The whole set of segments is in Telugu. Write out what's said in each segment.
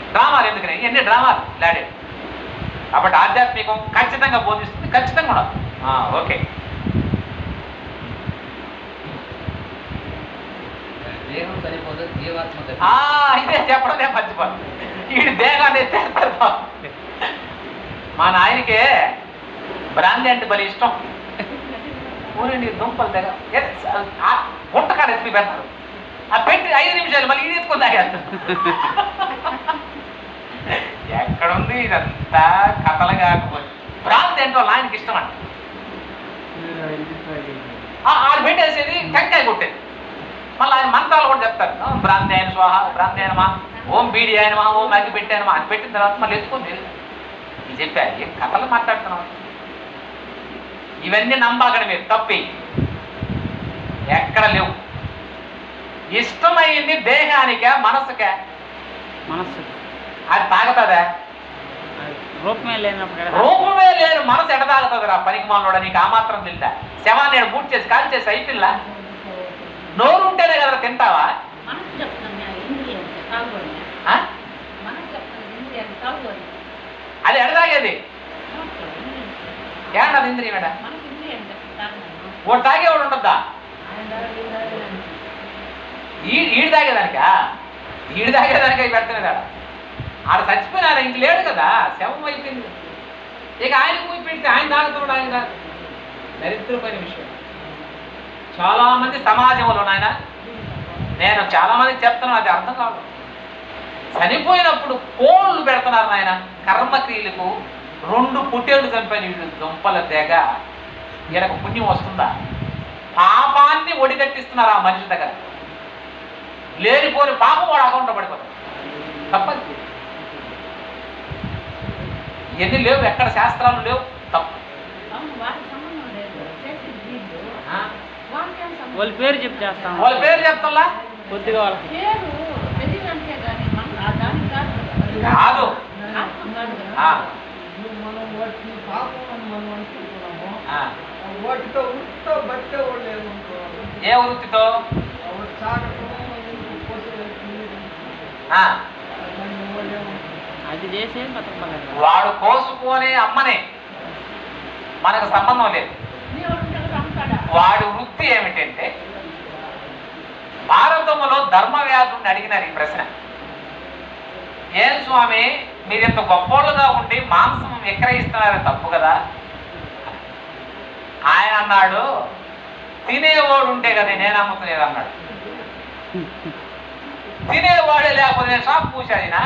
డ్రామాలు ఎందుకని ఎన్ని డ్రామాలు లాడే కాబట్టి ఆధ్యాత్మికం ఖచ్చితంగా బోధిస్తుంది ఖచ్చితంగా ఉండదు ఆ, ఓకే దేహం సరిపోదు జీవాత్మ సరిపోదు. ఆ, ఇదే చెప్పడం నేను మర్చిపోను ఈ దేహాన్ని ఎత్తేస్తారు బాగుంది. మా నాయనకే బ్రాంతి అంటే బలి ఇష్టం ఊరిని దుంపలు తెగ ఏ- ఆ గుంటకాడ ఎత్తి పెడతారు ఆ పెట్టి ఐదు నిమిషాలు మళ్ళీ ఇది ఎత్తుకొని తాగేస్తారు ఎక్కడుంది ఇదంతా కథలు కాకపోతే భ్రాంతి ఏంటో వాళ్ళ ఆయనకి ఇష్టం అంట ఆ, ఆడు పెట్టేసేది టెంకాయ కొట్టేది మళ్ళీ ఆయన మంత్రాలు కూడా చెప్తారు ఆ, భ్రాంతి అయిన స్వాహ భ్రాంతి అయినమా ఓం బీడి అయినమా ఓం అగ్గి పెట్టానమా అని పెట్టిన తర్వాత మళ్ళీ ఎత్తుకొని తెలియదు ఇది చెప్పారు ఏం కథలు మాట్లాడుతున్నాం ఇవన్నీ నమ్మాకడ మీరు తప్పి ఎక్కడ లేవు ఇష్టమైంది దేహానికా మనసుకా మనస్సు అది తాగుతుందా రూపమే లేనప్పుడు ఎక్కడ రూపమే లేని మనసు ఎడ తాగుతుందిరా పనికి మాలోడా నీకు ఆ మాత్రం తెలుసా శవాన్ని నేను బూట్ చేసి కాల్ చేసి అయిపిల్లా నోరు ఉంటేనే కదరా తింటావా మనసు చెప్తాను ఇంద్రియం తాగుబడి ఆ? మనసు చెప్తాను ఇంద్రియం తాగుబడి అది ఎడ తాగేది ఏమన్నది ఇంద్రియం ఎడ మనకి ఇంద్రియం చెప్తాను వాడు తాగేవాడు ఉండద్దా ఆయన తాగి తాగి ఈ ఈడు తాగేదానికా ఈడు తాగేదానికా ఇవి పెడుతున్నది ఆడ ఆడ చచ్చిపోయినారా ఇంక లేడు కదా శవం అయిపోయింది ఇక ఆయన కూయి పెడితే ఆయన తాగుతాడు ఆయన తాగు దరిద్రమైన విషయం చాలా మంది సమాజంలో నాయన నేను చాలా మందికి చెప్తున్నాను అది అర్థం కాదు చనిపోయినప్పుడు కోళ్ళు పెడుతున్నారు నాయన కర్మక్రియలకు రెండు పుట్టేళ్ళు చనిపోయిన వీళ్ళు దుంపల తెగ ఈయనకు పుణ్యం వస్తుందా పాపాన్ని ఒడిగట్టిస్తున్నారు ఆ మనిషి దగ్గర లేనిపోని పాపం వాడు అకౌంట్లో పడిపోతాడు తప్పదు ఎన్ని లేవు ఎక్కడ శాస్త్రాలు లేవు తప్పు అవును వాటి సంబంధం లేదు చేసి వీళ్ళు ఆ? వాక్యం సంబంధం వాళ్ళ పేరు చెప్పి చేస్తాం వాళ్ళ పేరు చెప్తాలా కొద్దిగా వాళ్ళకి పేరు తెలియదంటే కానీ మనం ఆ దానికి కాదు కదా. కాదు ఆత్మ కాదు కదా. ఆ, మనం వాటిని పాపం అని మనం అనుకుంటున్నాము ఆ. వాటితో ఉత్తో బట్టే వాళ్ళు ఏమనుకోవాలి ఏ వృత్తితో వాడు సాగటం ఎందుకు పోసేది ఆ, దాన్ని వాళ్ళు ఏమనుకుంటారు అది చేసే బతకలేదు వాడు కోసుకునే అమ్మనే మనకు సంబంధం లేదు దేవుడు ఉంటే కదా అమ్ముతాడా? వాడి వృత్తి ఏమిటంటే భారతంలో ధర్మవ్యాధుని అడిగినారు ఈ ప్రశ్న ఏం స్వామి మీరు ఇంత గొప్పోళ్ళుగా ఉండి మాంసం విక్రయిస్తున్నారని తప్పు కదా ఆయన అన్నాడు తినేవాడు ఉంటే కదా నేను అమ్ముతులేదు అన్నాడు తినేవాడే లేకపోతే నేను షాప్ పూసాదినా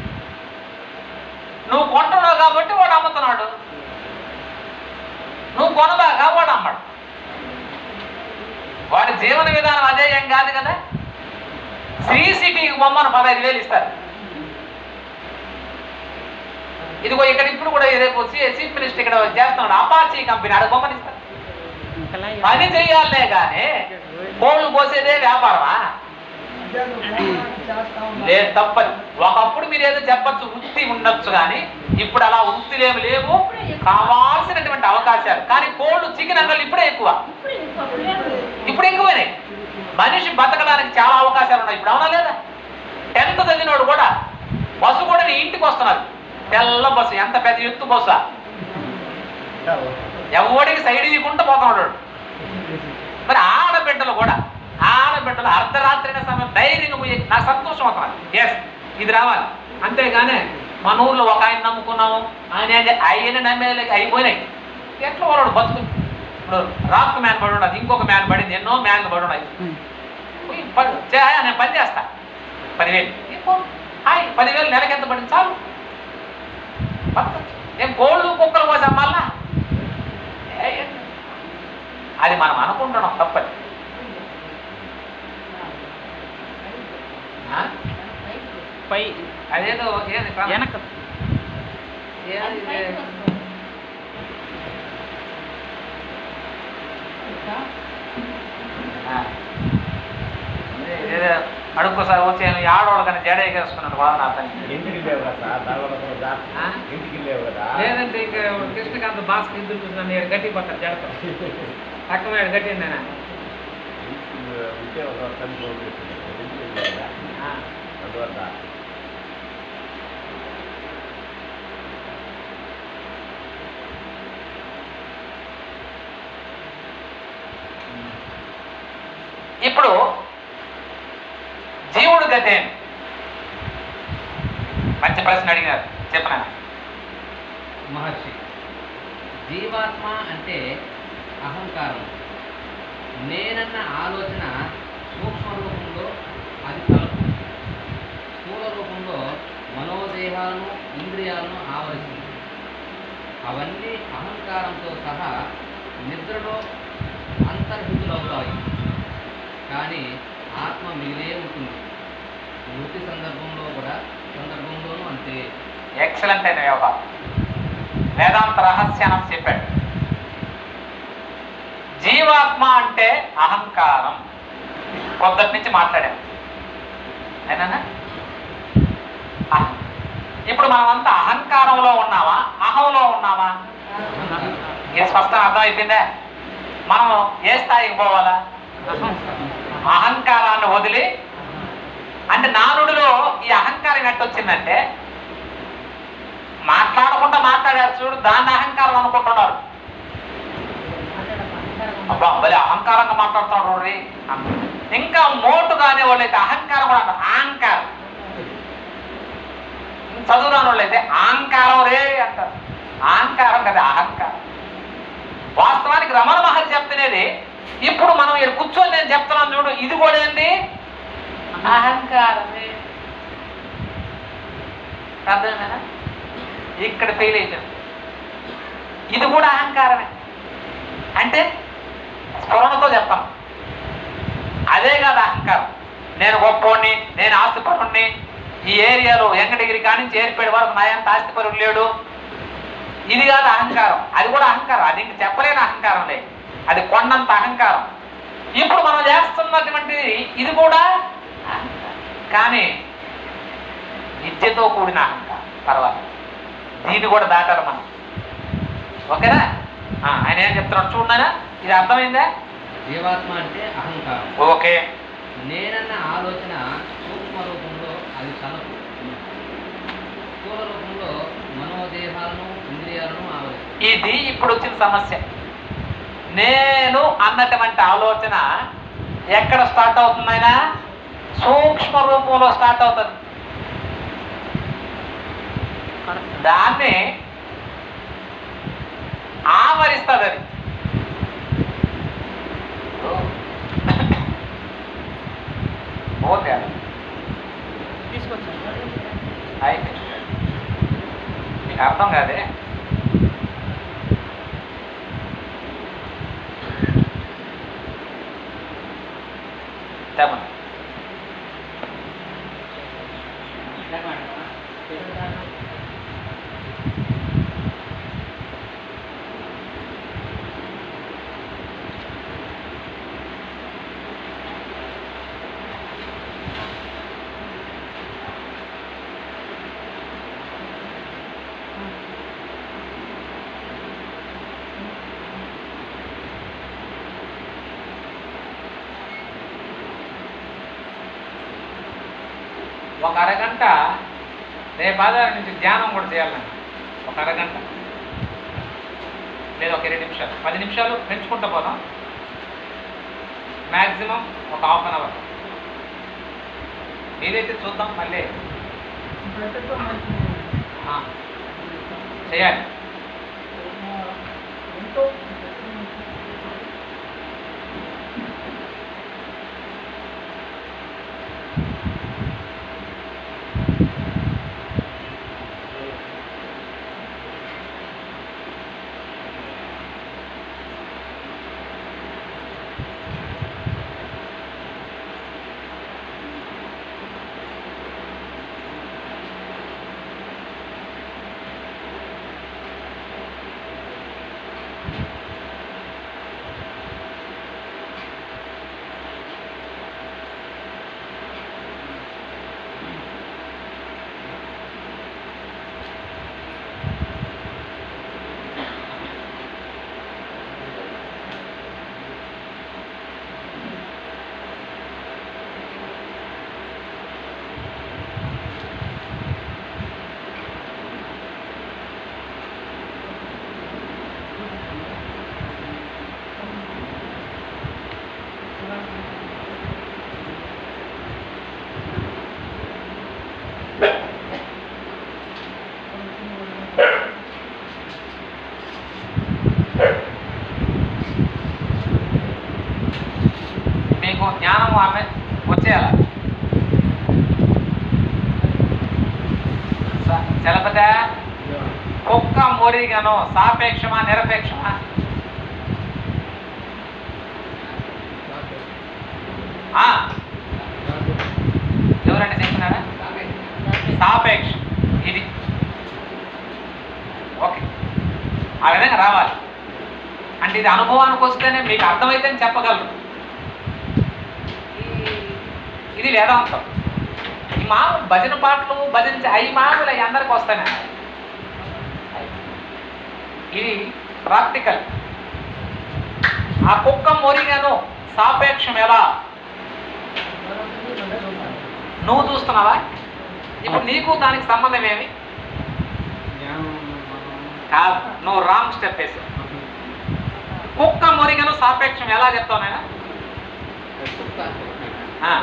నువ్వు కొంటున్నావు కాబట్టి వాడు అమ్ముతున్నాడు నువ్వు కొనబాగా వాడు అమ్మడు వాడి జీవన విధానం అదే ఏం కాదు కదా శ్రీ సిటీకి బొమ్మను పదహైదు వేలు ఇస్తారు ఇదిగో ఇక్కడ ఇప్పుడు కూడా రేపు చీఫ్ మినిస్టర్ ఇక్కడ చేస్తున్నాడు అపాచీ కంపెనీ ఆడ బొమ్మని ఇస్తారు ఇంకలా పని చెయ్యాలే కానీ కోళ్ళు పోసేదే వ్యాపారమా మధ్యాహ్నం భోజనానికి చేస్తా ఉన్నారు. లేదు తప్పదు ఒకప్పుడు మీరు ఏదో చెప్పచ్చు వృత్తి ఉండొచ్చు కానీ ఇప్పుడు అలా వృత్తులు ఏమి లేవు కావాల్సినటువంటి అవకాశాలు కానీ కోళ్ళు చికెన్ అంగళ్ళు ఇప్పుడే ఎక్కువ ఇప్పుడు ఇంకో లేదు. ఇప్పుడు ఎక్కువైనాయి మనిషి బతకడానికి చాలా అవకాశాలు ఉన్నాయి ఇప్పుడు అవునా లేదా టెన్త్ చదివినోడు కూడా బస్సు కూడా నీ ఇంటికి వస్తున్నారు తెల్ల బస్సు ఎంత పెద్ద ఎత్తు బస్సు ఎవడికి సైడ్ ఇవ్వకుండా పోతున్నాడు మరి ఆడబిడ్డలు కూడా ఆడబిడ్డలు అర్ధరాత్రి సమయం ధైర్యంగా పోయి నాకు సంతోషం అవుతున్నాను ఎస్ ఇది రావాలి అంతేగానే మన ఊర్లో ఒక ఆయన నమ్ముకున్నాము ఆయన ఆయన నమ్మేలేక అయిపోయినాయి ఎట్లా వాడు బతుకు ఇప్పుడు రాక్ మ్యాన్ పడి ఉండదు ఇంకొక మ్యాన్ పడింది ఎన్నో మ్యాన్లు పడి ఉన్నాయి పోయి పడు చే ఆయ్, నేను పని చేస్తా పదివేలు ఇంకో, హాయ్ పదివేలు నెలకి ఎంత పడింది చాలు బతకొచ్చు. ఏం కోళ్ళు కుక్కలు పోసి అమ్మాలా ఏ, ఏ. అది మనం అనుకుంటున్నాం తప్పది ఆ? పై అదేదో ఏది ప్రా- వెనక ఏది అది ఇది? పైకి వస్తుంది. ఆ. అదే, ఏదో అడుక్కోసారి వచ్చి ఆడవాళ్ళు కానీ జడ ఎగేసుకున్నాడు వాళ్ళ నా అతన్ని ఇంటికి లేవు కదా సార్ తర్వాత కూడా ఆ? ఇంటికి లేవు కదా లేదంటే ఇంకా కృష్ణకాంత్ భాస్కర్ ఇద్దరు చూసినాను ఏడు గట్టి పోతారు జడతో తక్కువ ఏడు గట్టి నేను ఉంటే ఒక పని పోగొట్టుకుంటాం. ఇంటికి లేవు కదా అందువల్ల ఇప్పుడు జీవుడు గతే మంచి ప్రశ్న అడిగినారు చెప్పనా మహర్షి జీవాత్మ అంటే అహంకారం నేనన్న ఆలోచన సూక్ష్మ రూపంలో అది తలపు స్థూల రూపంలో మనోదేహాలను ఇంద్రియాలను ఆవరిస్తుంది అవన్నీ అహంకారంతో సహా నిద్రలో అంతర్హితులవుతాయి కానీ ఆత్మ మిగిలే ఉంటుంది మృతి సందర్భంలో కూడా సందర్భంలోనూ అంతే ఎక్సలెంట్ అయిన వ్యవహారం వేదాంత రహస్యానం చెప్పాడు జీవాత్మ అంటే అహంకారం పొద్దుటి నుంచి మాట్లాడాం ఏనా ఇప్పుడు మనమంతా అహంకారంలో ఉన్నామా అహంలో ఉన్నామా ఇది స్పష్టం అర్థమైపోయిందా మనం ఏ స్థాయికి పోవాలా అహంకారాన్ని వదిలి అంటే నానుడిలో ఈ అహంకారం ఎట్టొచ్చిందంటే మాట్లాడకుండా మాట్లాడారు చూడు దాన్ని అహంకారం అనుకుంటున్నారు అబ్బా భలే అహంకారంగా మాట్లాడుతున్నారు రీ ఇంకా మోటు కాని వాళ్ళైతే అహంకారం కూడా అంటారు అహంకారం చదువురాని వాళ్ళైతే అహంకారం రే అంటారు అహంకారం కదా అహంకారం వాస్తవానికి రమణ మహర్షి చెప్తున్నది ఇప్పుడు మనం ఇక్కడ కూర్చొని నేను చెప్తున్నాను చూడు ఇది కూడా ఏంటి అహంకారమే అర్థమేనా ఇక్కడ ఫెయిల్ అయిపోయింది ఇది కూడా అహంకారమే అంటే స్ఫురణతో చెప్తాం అదే కాదు అహంకారం నేను గొప్పోడిని నేను ఆస్తిపరుణ్ణి ఈ ఏరియాలో వెంకటగిరి కానించి ఏర్పడే వరకు నా ఎంత ఆస్తిపరుడు లేడు ఇది కాదు అహంకారం అది కూడా అహంకారం అది ఇంక చెప్పలేని అహంకారం లేదు అది కొండంత అహంకారం ఇప్పుడు మనం చేస్తున్నటువంటి ఇది కూడా అహంకారం. కానీ విద్యతో కూడిన అహంకారం పర్వాలేదు దీన్ని కూడా దాటారు మనం ఓకేనా ఆ, ఆయన ఏం చెప్తున్నాడు చూడనా ఇది అర్థమైందా జీవాత్మ అంటే అహంకారం ఓకే నేనన్న ఆలోచన సూక్ష్మ రూపంలో అది తలపు స్థూల రూపంలో మనోదేహాలను ఇంద్రియాలను ఆవరిస్తుంది ఇది ఇప్పుడు వచ్చిన సమస్య నేను అన్నటువంటి ఆలోచన ఎక్కడ స్టార్ట్ అవుతుందైనా సూక్ష్మ రూపంలో స్టార్ట్ అవుతుంది దాన్ని ఆవరిస్తుంది అది ఓకే తీసుకొచ్చాను అయితే మీకు అర్థం కాదే చెప్పండి ఒక అరగంట రేపు ఆధారం నుంచి ధ్యానం కూడా చేయాలండి ఒక అరగంట లేదా ఒక ఇరవై నిమిషాలు పది నిమిషాలు పెంచుకుంటూ పోదాం మ్యాక్సిమం ఒక హాఫ్ అన్ అవర్ ఏదైతే చూద్దాం మళ్ళీ పెట్టడం మంచిది. ఆ, చేయాలి ఎంతో ఆ చలపదా కుక్క మొరిగను సాపేక్షమా నిరపేక్షమా ఆ, ఎవరంటే చెప్తున్నారా సాపేక్షం ఇది ఓకే ఆ విధంగా రావాలి అంటే ఇది అనుభవానికి వస్తేనే మీకు అర్థమైతేనే చెప్పగలరు ఈ- ఇది వేదాంతం ఈ మామూలు భజన పాటలు భజన అవి మామూలు అవి అందరికి వస్తాయి ఇది ప్రాక్టికల్ ఆ కుక్క మొరిగాను సాపేక్షం ఎలా నువ్వు చూస్తున్నావా ఇప్పుడు నీకు దానికి సంబంధం ఏమి కాదు నువ్వు రాంగ్ స్టెప్ వేసావు కుక్క మొరిగను సాపేక్షం ఎలా చెప్తావు నాయన ఆ,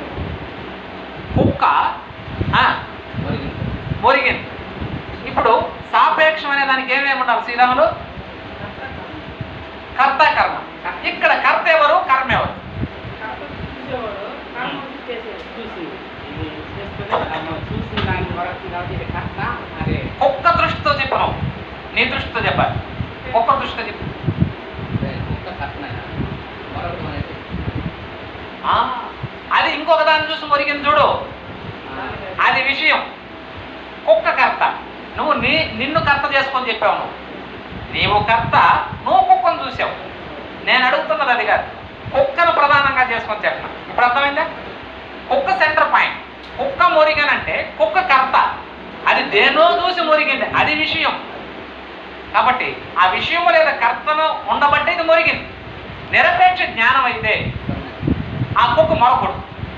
కుక్క ఆ, మొరిగింది ఇప్పుడు సాపేక్షం అనే దానికి ఏమేమి ఉన్నారు శ్రీరాములు కర్త కర్మ ఇక్కడ కర్త ఎవరు కర్మ ఎవరు చూసేవాడు కామం చేసేవాడు చూసి ఇది చేసుకొని మనం చూసిన దాని వరకు కాబట్టి ఇది కర్త అదే కుక్క దృష్టితో చెప్పు నువ్వు నీ దృష్టితో చెప్పాలి కుక్క దృష్టితో చెప్పు ఆ, అది ఇంకొక దాన్ని చూసి మొరిగింది చూడు అది విషయం కుక్క కర్త నువ్వు నీ నిన్ను కర్త చేసుకొని చెప్పావు నువ్వు నీవు కర్త నువ్వు కుక్కను చూసావు నేను అడుగుతున్నది అది కాదు కుక్కను ప్రధానంగా చేసుకొని చెప్పిన ఇప్పుడు అర్థమైందా కుక్క సెంటర్ పాయింట్ కుక్క మొరిగనంటే కుక్క కర్త అది దేనో చూసి మొరిగింది అది విషయం కాబట్టి ఆ విషయము లేదా కర్తను ఉండబట్టే ఇది మొరిగింది నిరపేక్ష జ్ఞానం అయితే ఆ కుక్క మరొకడు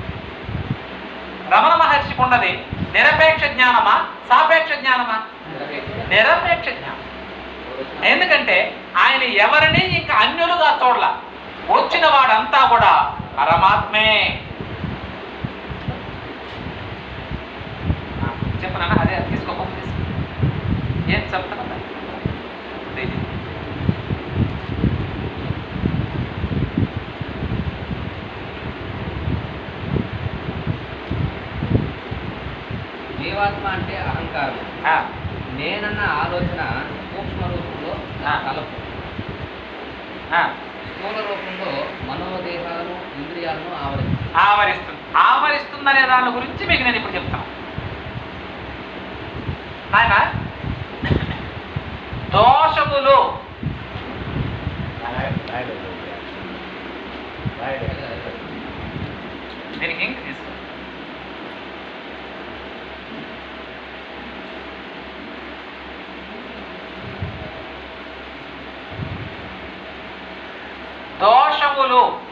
రమణ మహర్షికి ఉన్నది నిరపేక్ష జ్ఞానమా సాపేక్ష జ్ఞానమా నిరపేక్ష జ్ఞానం ఎందుకంటే ఆయన ఎవరిని ఇంకా అన్యులుగా చూడల వచ్చిన వాడంతా కూడా పరమాత్మే ఆ, చెప్పనా అదే తీసుకో బుక్ తీసుకో ఏం చెప్తున్నా ఇది. జీవాత్మ అంటే అహంకారం ఆ, నేనన్న ఆలోచన సూక్ష్మ రూపంలో ఆ. తలపు ఆ, స్థూల రూపంలో మనోదేహాలను ఇంద్రియాలను ఆవరిస్తుంది ఆవరిస్తుంది ఆవరిస్తుందనే దాని గురించి మీకు నేను ఇప్పుడు చెప్తాను నాయన దోషములు దీనికి ఇంక తీసుకో దోషములు